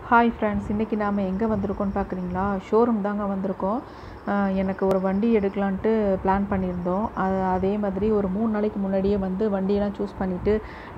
hi friends இன்றைக்கி நாம் எங்கே வந்திருக்கோம்னு பார்க்குறீங்களா ஷோரூம் தாங்க வந்திருக்கோம் அஹ் எனக்கு ஒரு வண்டி எடுக்கலான்ட்டு பிளான் பண்ணியிருந்தோம் அது அதே மாதிரி ஒரு மூணு நாளைக்கு முன்னாடியே வந்து வண்டியெல்லாம் சூஸ் பண்ணிவிட்டு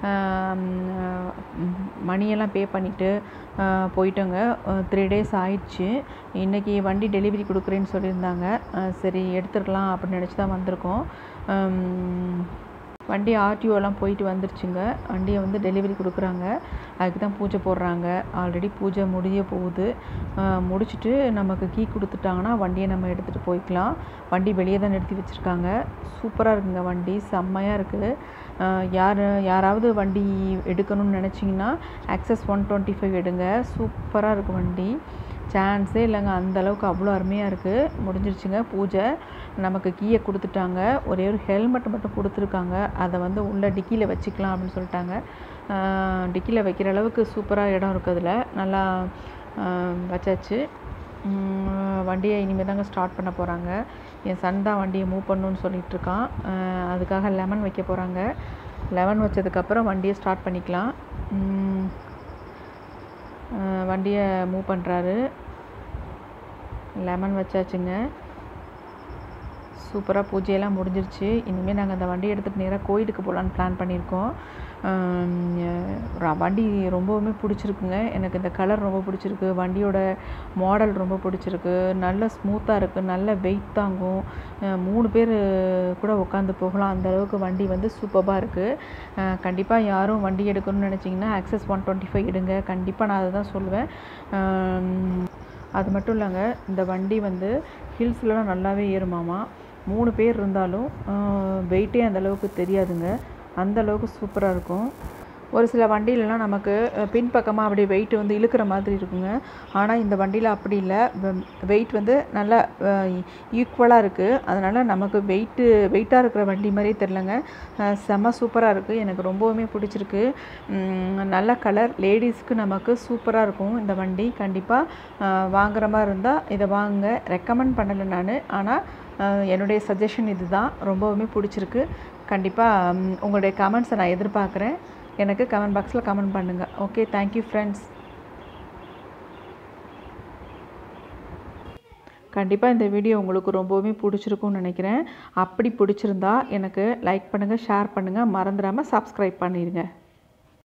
மணியெல்லாம் பே பண்ணிவிட்டு போயிட்டோங்க த்ரீ டேஸ் ஆயிடுச்சு இன்றைக்கி வண்டி டெலிவரி கொடுக்குறேன்னு சொல்லியிருந்தாங்க அஹ் சரி எடுத்துடலாம் அப்படின்னு நினச்சி தான் வந்திருக்கோம் ஹம், வண்டி ஆர்டிஓலாம் போயிட்டு வந்துருச்சுங்க வண்டியை வந்து டெலிவரி கொடுக்குறாங்க அதுக்கு தான் பூஜை போடுறாங்க ஆல்ரெடி பூஜை முடிய போகுது அஹ் முடிச்சுட்டு நமக்கு கீ கொடுத்துட்டாங்கன்னா வண்டியை நம்ம எடுத்துகிட்டு போய்க்கலாம் வண்டி வெளியே தான் நிறுத்தி வச்சுருக்காங்க சூப்பராக இருக்குங்க வண்டி செம்மையாக இருக்குது அஹ் யார் யாராவது வண்டி எடுக்கணும்னு நினச்சிங்கன்னா ஆக்சஸ் ஒன் டுவெண்ட்டி ஃபைவ் எடுங்க சூப்பராக இருக்குது வண்டி சான்ஸே இல்லைங்க அந்த அளவுக்கு அவ்வளோ அருமையாக இருக்குது முடிஞ்சிருச்சுங்க பூஜை நமக்கு கீயை கொடுத்துட்டாங்க ஒரே ஒரு ஹெல்மெட் மட்டும் கொடுத்துருக்காங்க அதை வந்து உள்ள டிக்கியில் வச்சுக்கலாம் அப்படின்னு சொல்லிட்டாங்க டிக்கியில் வைக்கிற அளவுக்கு சூப்பராக இடம் இருக்குது அதில் நல்லா ஆஹ் வச்சாச்சு உம் வண்டியை இனிமேல் தாங்க ஸ்டார்ட் பண்ண போகிறாங்க என் சன் தான் வண்டியை மூவ் பண்ணணுன்னு சொல்லிட்டு இருக்கான் ஆஹ் அதுக்காக லெமன் வைக்க போகிறாங்க லெமன் வச்சதுக்கப்புறம் வண்டியை ஸ்டார்ட் பண்ணிக்கலாம் உம் ஆஹ் வண்டியை மூவ் பண்ணுறாரு லெமன் வச்சாச்சுங்க சூப்பராக பூஜையெல்லாம் முடிஞ்சிருச்சு இனிமேல் நாங்கள் அந்த வண்டியை எடுத்துகிட்டு நேராக கோயிலுக்கு போகலான்னு பிளான் பண்ணியிருக்கோம் ஆம், ர- வண்டி ரொம்பவுமே பிடிச்சிருக்குங்க எனக்கு இந்த கலர் ரொம்ப பிடிச்சிருக்கு வண்டியோட மாடல் ரொம்ப பிடிச்சிருக்கு நல்ல ஸ்மூத்தாக இருக்குது நல்ல வெயிட் தாங்கும் அஹ் மூணு பேர் கூட உட்காந்து போகலாம் அந்த அளவுக்கு வண்டி வந்து சூப்பராக இருக்குது கண்டிப்பாக யாரும் வண்டி எடுக்கணும்னு நினச்சிங்கன்னா ஆக்சஸ் ஒன் டுவெண்ட்டி ஃபைவ் எடுங்க கண்டிப்பாக நான் அதை தான் சொல்லுவேன் ஆம், அது மட்டும் இல்லைங்க இந்த வண்டி வந்து ஹில்ஸ்லலாம் நல்லாவே ஏறுமாமா மூணு பேர் இருந்தாலும் வெயிட்டே அந்த அளவுக்கு தெரியாதுங்க அந்த அளவுக்கு சூப்பராக இருக்கும் ஒரு சில வண்டியிலலாம் நமக்கு அஹ், பின்பக்கமாக அப்படியே வெயிட் வந்து இழுக்கிற மாதிரி இருக்குங்க ஆனால் இந்த வண்டியில் அப்படி இல்லை வெயிட் வந்து நல்லா ஈக்குவலாக இருக்குது அதனால் நமக்கு வெயிட்டு வெயிட்டாக இருக்கிற வண்டி மாதிரியே தெரிலங்க அஹ், செம சூப்பராக இருக்குது எனக்கு ரொம்பவுமே பிடிச்சிருக்கு உம், நல்ல கலர் லேடிஸ்க்கு நமக்கு சூப்பராக இருக்கும் இந்த வண்டி கண்டிப்பாக வாங்குற மாதிரி இருந்தால் இதை வாங்க ரெக்கமெண்ட் பண்ணலை நான் ஆனால் அஹ், என்னுடைய சஜஷன் இதுதான் ரொம்பவுமே பிடிச்சிருக்கு கண்டிப்பாக உங்களுடைய கமெண்ட்ஸை நான் எதிர்பார்க்குறேன் எனக்கு கமெண்ட் பாக்ஸில் கமெண்ட் பண்ணுங்கள் ஓகே தேங்க்யூ ஃப்ரெண்ட்ஸ் கண்டிப்பாக இந்த வீடியோ உங்களுக்கு ரொம்பவுமே பிடிச்சிருக்கும்னு நினைக்கிறேன் அப்படி பிடிச்சிருந்தா எனக்கு லைக் பண்ணுங்கள் ஷேர் பண்ணுங்கள் மறந்துடாமல் சப்ஸ்கிரைப் பண்ணிடுங்க